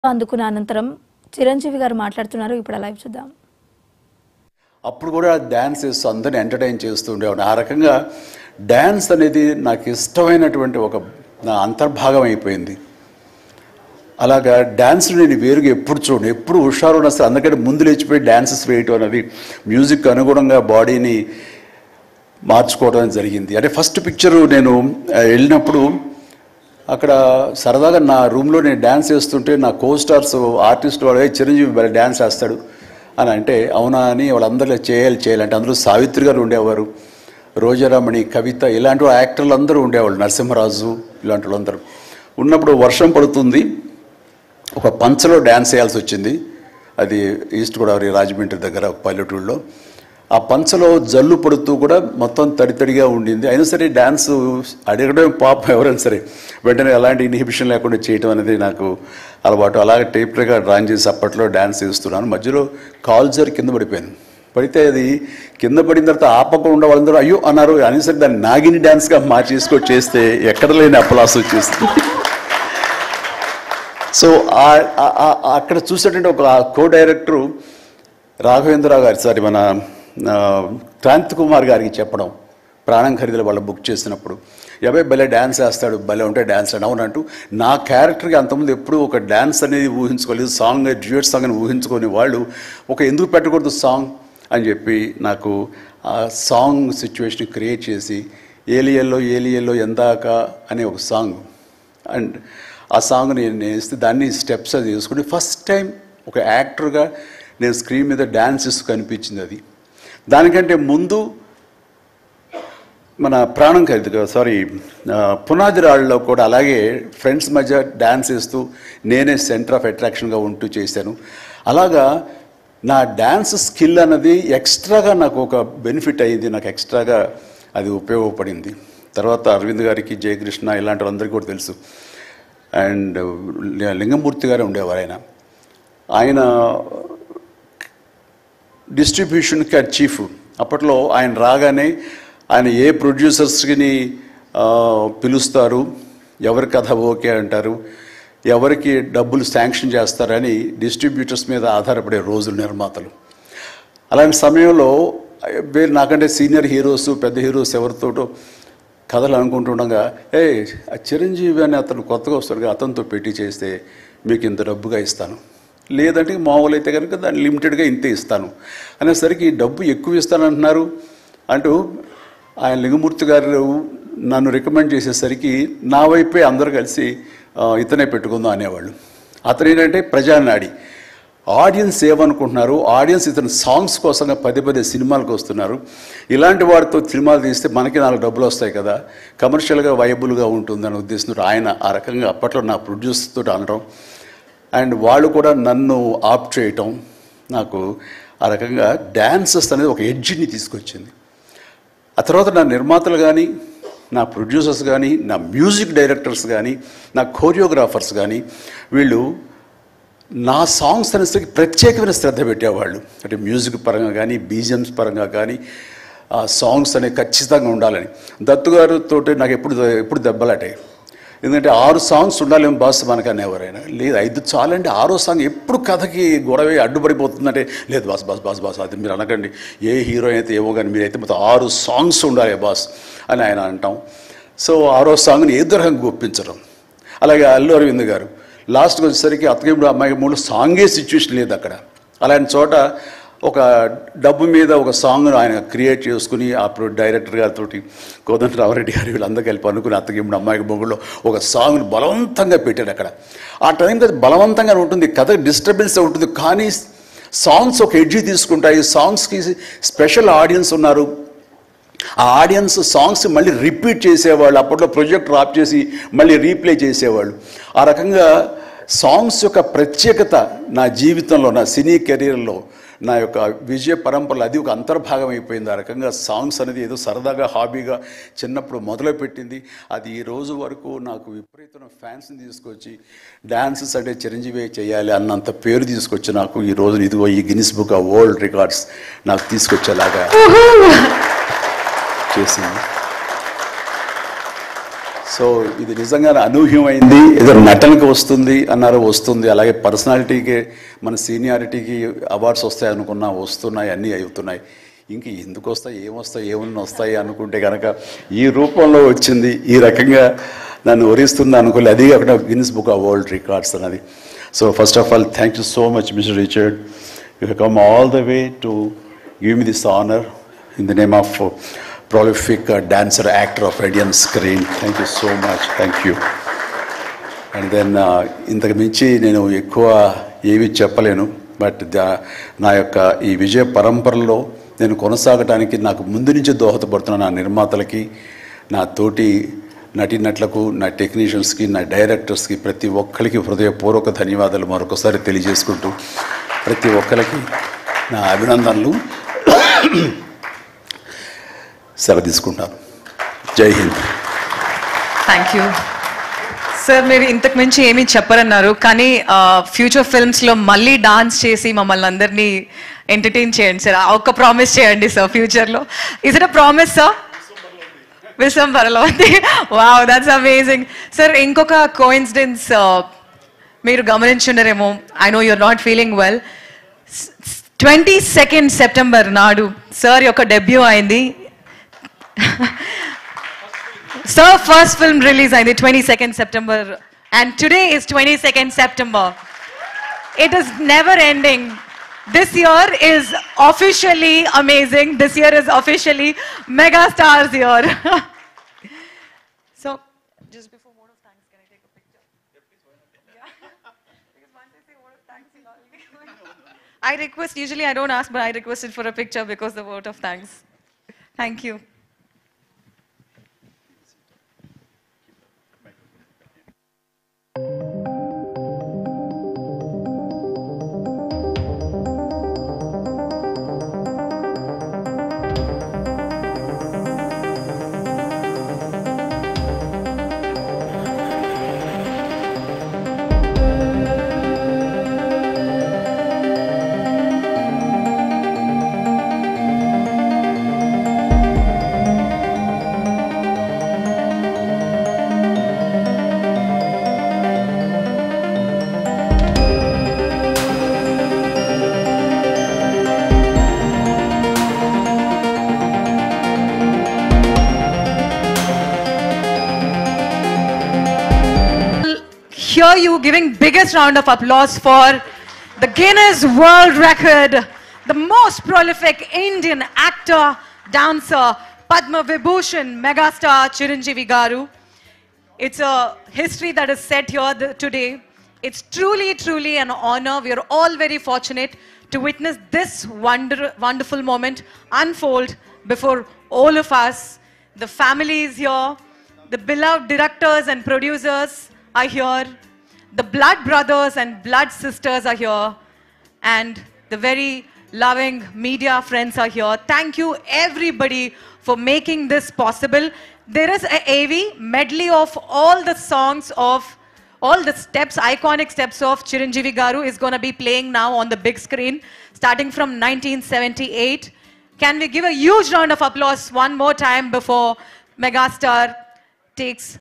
అందుకున్న అనంతరం చిరంజీవి గారు మాట్లాడుతున్నారు ఇప్పుడు లైవ్ చూద్దాం అప్పుడు కూడా డ్యాన్స్ చేస్తూ అందరిని ఎంటర్టైన్ చేస్తూ ఉండేవాడు ఆ రకంగా డ్యాన్స్ అనేది నాకు ఇష్టమైనటువంటి ఒక నా అంతర్భాగం అయిపోయింది అలాగా డ్యాన్స్ నేను వేరుగా ఎప్పుడు చూడను ఎప్పుడు హుషారు ఉన్నా సరే అందుకంటే ముందు లేచిపోయి డ్యాన్సెస్ వేయటం అనేది మ్యూజిక్ అనుగుణంగా బాడీని మార్చుకోవడం జరిగింది అంటే ఫస్ట్ పిక్చర్ నేను ఆ, వెళ్ళినప్పుడు అక్కడ సరదాగా నా రూమ్లో నేను డ్యాన్స్ చేస్తుంటే నా కో స్టార్స్ ఆర్టిస్ట్ వాడు "ఏయ్, చిరంజీవి భలే డ్యాన్స్ వేస్తాడు అని అంటే అవునా అని వాళ్ళందరూ చేయాలి చేయాలి అంటే అందరూ సావిత్రి గారు ఉండేవారు రోజారామణి కవిత ఇలాంటి యాక్టర్లు అందరూ ఉండేవాళ్ళు నరసింహరాజు ఇలాంటి వాళ్ళందరూ ఉన్నప్పుడు వర్షం పడుతుంది ఒక పంచలో డ్యాన్స్ చేయాల్సి వచ్చింది అది ఈస్ట్ గోదావరి రాజమండ్రి దగ్గర ఒక పల్లెటూరులో ఆ పంచలో జల్లు పడుతూ కూడా మొత్తం తడి తడిగా ఉండింది అయినా సరే డ్యాన్స్ అడగడం పాపం ఎవరైనా సరే వెంటనే ఎలాంటి ఇన్హిబిషన్ లేకుండా చేయటం అనేది నాకు అలవాటు అలాగే టేప్గా డ్రాయింగ్ చేసి అప్పట్లో డ్యాన్స్ చేస్తున్నాను మధ్యలో కాల్ జరి కింద పడిపోయింది పడితే అది కింద పడిన తర్వాత ఆపకుండా వాళ్ళందరూ అయ్యో అన్నారు అని సరే దాన్ని నాగిని డ్యాన్స్గా మార్చేసుకొని చేస్తే ఎక్కడ లేని అప్పలాస్ వచ్చేస్తుంది సో ఆ- ఆ- ఆ- అక్కడ చూసేటువంటి ఒక కో డైరెక్టరు రాఘవేంద్రరావు గారి సారీ మన ఆ, క్రాంతి కుమార్ గారికి చెప్పడం ప్రాణం ఖరీదులు వాళ్ళు బుక్ చేసినప్పుడు ఎవై భలే డ్యాన్స్ వేస్తాడు భలే ఉంటే డ్యాన్స్ అని అవునంటూ నా క్యారెక్టర్కి అంతకుముందు ఎప్పుడూ ఒక డ్యాన్స్ అనేది ఊహించుకోలేదు సాంగ్ డ్యూయట్ సాంగ్ అని ఊహించుకొని వాళ్ళు ఒక ఎందుకు పెట్టకూడదు సాంగ్ అని చెప్పి నాకు ఆ సాంగ్ సిచ్యువేషన్ క్రియేట్ చేసి ఏలియల్లో ఏలియల్లో ఎందాక అనే ఒక సాంగ్ అండ్ ఆ సాంగ్ నేను నేస్తే దాన్ని స్టెప్స్ అది చేసుకుని ఫస్ట్ టైం ఒక యాక్టర్గా నేను స్క్రీన్ మీద డ్యాన్స్ చేస్తూ కనిపించింది అది దానికంటే ముందు మన ప్రాణం ఖరీదు సారీ పునాది రాళ్ళలో కూడా అలాగే ఫ్రెండ్స్ మధ్య డ్యాన్స్ వేస్తూ నేనే సెంటర్ ఆఫ్ అట్రాక్షన్గా ఉంటూ చేశాను అలాగా నా డ్యాన్స్ స్కిల్ అన్నది ఎక్స్ట్రాగా నాకు ఒక బెనిఫిట్ అయ్యింది నాకు ఎక్స్ట్రాగా అది ఉపయోగపడింది తర్వాత అరవింద్ గారికి జయకృష్ణ ఇలాంటి వాళ్ళందరికీ కూడా తెలుసు అండ్ లింగమూర్తి గారే ఉండేవారు ఆయన ఆయన డిస్ట్రిబ్యూషన్కి అది చీఫ్ అప్పట్లో ఆయన రాగానే ఆయన ఏ ప్రొడ్యూసర్స్కి పిలుస్తారు ఎవరి కథ ఓకే అంటారు ఎవరికి డబ్బులు శాంక్షన్ చేస్తారని డిస్ట్రిబ్యూటర్స్ మీద ఆధారపడే రోజులు నిర్మాతలు అలాంటి సమయంలో వేరు నాకంటే సీనియర్ హీరోస్ పెద్ద హీరోస్ ఎవరితోటో కథలు అనుకుంటుండగా ఏ ఆ చిరంజీవి అని అతను కొత్తగా వస్తాడు కదా, అతనితో పెట్టి చేస్తే మీకు ఇంత డబ్బుగా ఇస్తాను లేదంటే మామూలు అయితే కనుక దాన్ని లిమిటెడ్గా ఇంతే ఇస్తాను అనేసరికి ఈ డబ్బు ఎక్కువ ఇస్తానంటున్నారు అంటూ ఆయన లింగమూర్తి గారు నన్ను రికమెండ్ చేసేసరికి నా వైపే అందరూ కలిసి ఆ, ఇతనే పెట్టుకుందాం అనేవాళ్ళు అతను ఏంటంటే ప్రజానాడి ఆడియన్స్ ఏమనుకుంటున్నారు ఆడియన్స్ ఇతను సాంగ్స్ కోసంగా పదే పదే సినిమాలకు వస్తున్నారు ఇలాంటి వాడితో సినిమాలు తీస్తే మనకి నాలుగు డబ్బులు వస్తాయి కదా కమర్షియల్గా వైబుల్గా ఉంటుందని ఉద్దేశంతో ఆయన ఆ రకంగా అప్పట్లో నా ప్రొడ్యూసర్ తోటి అనడం అండ్ వాళ్ళు కూడా నన్ను ఆప్ చేయటం నాకు ఆ రకంగా డ్యాన్సెస్ అనేది ఒక ఎడ్జిని తీసుకొచ్చింది ఆ తర్వాత నా నిర్మాతలు కానీ నా ప్రొడ్యూసర్స్ కానీ నా మ్యూజిక్ డైరెక్టర్స్ కానీ నా కోరియోగ్రాఫర్స్ కానీ వీళ్ళు నా సాంగ్స్ అనేసరికి ప్రత్యేకమైన శ్రద్ధ పెట్టేవాళ్ళు అంటే మ్యూజిక్ పరంగా కానీ బీజిఎమ్స్ పరంగా కానీ ఆ సాంగ్స్ అనేవి ఖచ్చితంగా ఉండాలని దత్తు గారితో నాకు ఎప్పుడు ఎప్పుడు దెబ్బలాటాయి ఎందుకంటే ఆరు సాంగ్స్ ఉండాలేమో బాస్ మనకు అనేవారు ఆయన లేదు ఐదు చాలండి ఆరో సాంగ్ ఎప్పుడు కథకి గొడవ అడ్డుపడిపోతుందంటే లేదు బాస్ బాస్ బాస్ బాస్ అది మీరు అనకండి ఏ హీరో అయితే ఏమో కానీ మీరైతే మొత్తం ఆరు సాంగ్స్ ఉండాలి బాస్ అని ఆయన అంటాం సో ఆరో సాంగ్ని ఏ రకంగా ఒప్పించడం అలాగే అల్లు అరవింద్ గారు లాస్ట్కి వచ్చేసరికి అత్తగిప్పుడు అమ్మాయి మూడు సాంగే సిచ్యువేషన్ లేదు అక్కడ అలాంటి చోట ఒక డబ్బు మీద ఒక సాంగ్ ఆయన క్రియేట్ చేసుకుని ఆ ప్రో డైరెక్టర్ గారితో కోదండ రామరెడ్డి గారు వీళ్ళందరూ కలిపి అనుకుని అత్తగిప్పుడు అమ్మాయికి మొగుళ్ళు ఒక సాంగ్ని బలవంతంగా పెట్టాడు అక్కడ ఆ టైంకి అది బలవంతంగా ఉంటుంది కథ డిస్టర్బెన్స్ ఉంటుంది కానీ సాంగ్స్ ఒక ఎడ్జి తీసుకుంటాయి సాంగ్స్కి స్పెషల్ ఆడియన్స్ ఉన్నారు ఆ ఆడియన్స్ సాంగ్స్ మళ్ళీ రిపీట్ చేసేవాళ్ళు అప్పట్లో ప్రొజెక్ట్ ఆఫ్ చేసి మళ్ళీ రీప్లే చేసేవాళ్ళు ఆ రకంగా సాంగ్స్ యొక్క ప్రత్యేకత నా జీవితంలో నా సినీ కెరీర్లో నా యొక్క విజయ పరంపరలో అది ఒక అంతర్భాగం అయిపోయింది ఆ రకంగా సాంగ్స్ అనేది ఏదో సరదాగా హాబీగా చిన్నప్పుడు మొదలుపెట్టింది అది ఈ రోజు వరకు నాకు విపరీతమైన ఫ్యాన్స్ని తీసుకొచ్చి డాన్సెస్ అంటే చిరంజీవి చేయాలి అన్నంత పేరు తీసుకొచ్చి నాకు ఈ రోజు ఇదిగో ఈ Guinness book of world records నాకు తీసుకొచ్చేలాగా చేసింది సో సో ఇది నిజంగా అనూహ్యమైంది ఏదో నటనకు వస్తుంది అన్నారు వస్తుంది అలాగే పర్సనాలిటీకి మన సీనియారిటీకి అవార్డ్స్ వస్తాయి అనుకున్నా వస్తున్నాయి అన్నీ అవుతున్నాయి ఇంక ఎందుకు వస్తాయి ఏమొస్తాయి ఏమన్నా వస్తాయి అనుకుంటే కనుక ఈ రూపంలో వచ్చింది ఈ రకంగా నన్ను వరిస్తుంది అనుకోలే అది కాకుండా Guinness book of world records అన్నది so first of all thank you so much mister Richard you come all the way to give me this honour in the name of prolific uh, dancer, actor of Indian screen. Thank you so much. Thank you. And then ఇంతకు మించి నేను ఎక్కువ ఏమీ చెప్పలేను but నా యొక్క ఈ విజయ పరంపరలో నేను కొనసాగటానికి నాకు ముందు నుంచి దోహదపడుతున్న నా నిర్మాతలకి నా తోటి నటీనటులకు నా టెక్నీషియన్స్కి నా డైరెక్టర్స్కి ప్రతి ఒక్కరికి హృదయపూర్వక ధన్యవాదాలు మరొకసారి తెలియజేసుకుంటూ ప్రతి ఒక్కరికి నా అభినందనలు సెలవు తీసుకుంటాను జై హింద్ థ్యాంక్ యూ సార్ మీరు ఇంతకు మించి ఏమీ చెప్పరన్నారు కానీ ఫ్యూచర్ ఫిల్మ్స్ లో మళ్ళీ డాన్స్ చేసి మమ్మల్ని అందరినీ ఎంటర్టైన్ చేయండి సార్ ఆ ఒక్క ప్రామిస్ చేయండి సార్ ఫ్యూచర్ లో is it a promise sir విశ్వంబరలో వావ్ దట్స్ అమేజింగ్ సార్ ఇంకొక కోయిన్సిడెన్స్ మీరు గమనించుండరేమో I know you're not feeling well twenty second September నాడు సార్ యొక్క డెబ్యూ అయింది Sir, first film release on the 22nd September, and today is 22nd September. It is never ending. This year is officially amazing. This year is officially mega stars year. so, just before vote of thanks, can I take a picture? Yeah. because once I say vote of thanks, you'll all be- I request, usually I don't ask, but I requested for a picture because the vote of thanks. Thank you. hear you giving biggest round of applause for the Guinness World Record, the most prolific Indian actor, dancer, Padma Vibhushan, megastar Chiranjeevi Garu. It's a history that is set here th- today. It's truly, truly an honor. We are all very fortunate to witness this wonder, wonderful moment unfold before all of us. The family is here. The beloved directors and producers are here. The blood brothers and blood sisters are here. And the very loving media friends are here. Thank you, everybody, for making this possible. There is a AV medley of all the songs of all the steps, iconic steps of Chiranjeevi Garu is going to be playing now on the big screen, starting from 1978. Can we give a huge round of applause one more time before Megastar takes